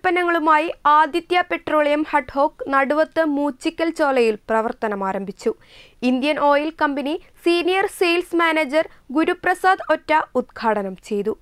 ഉൽപ്പന്നങ്ങളുമായി Aditya petroleum ഹഡ്ഹോക്ക് നടുവത്ത് മൂച്ചിക്കൽ ചോലയിൽ പ്രവർത്തനം ആരംഭിച്ചു Indian oil company senior sales manager Guruprasad ഒറ്റ ഉദ്ഘാടനം ചെയ്തു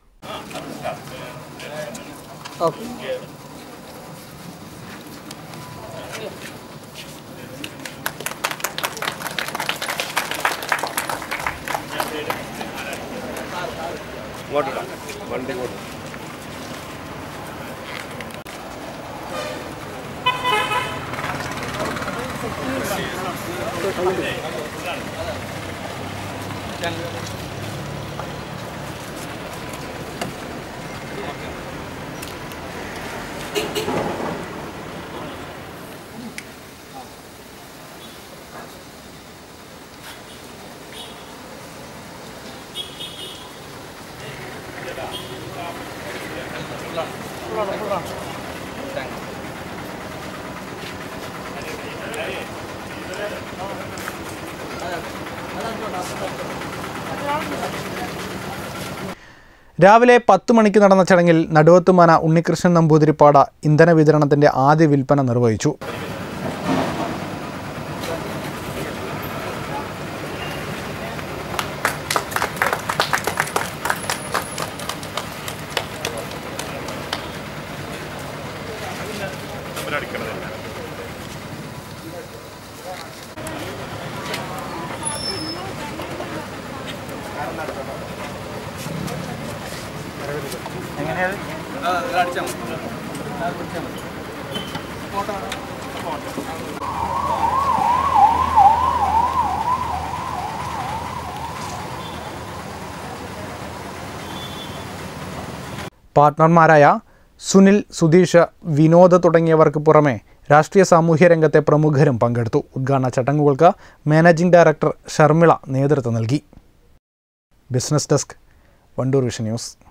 രാവിലെ പത്ത് മണിക്ക് നടന്ന ചടങ്ങിൽ നടുവത്തുമന ഉണ്ണികൃഷ്ണൻ നമ്പൂതിരിപ്പാട ഇന്ധന വിതരണത്തിന്റെ ആദ്യ വിൽപ്പന നിർവഹിച്ചു പാർട്ട്ണർമാരായ സുനിൽ സുധീഷ് വിനോദ് തുടങ്ങിയവർക്ക് പുറമെ രാഷ്ട്രീയ സാമൂഹ്യ രംഗത്തെ പ്രമുഖരും പങ്കെടുത്തു ഉദ്ഘാടന ചടങ്ങുകൾക്ക് മാനേജിംഗ് ഡയറക്ടർ ഷർമിള നേതൃത്വം നൽകി business desk Wandoor vision news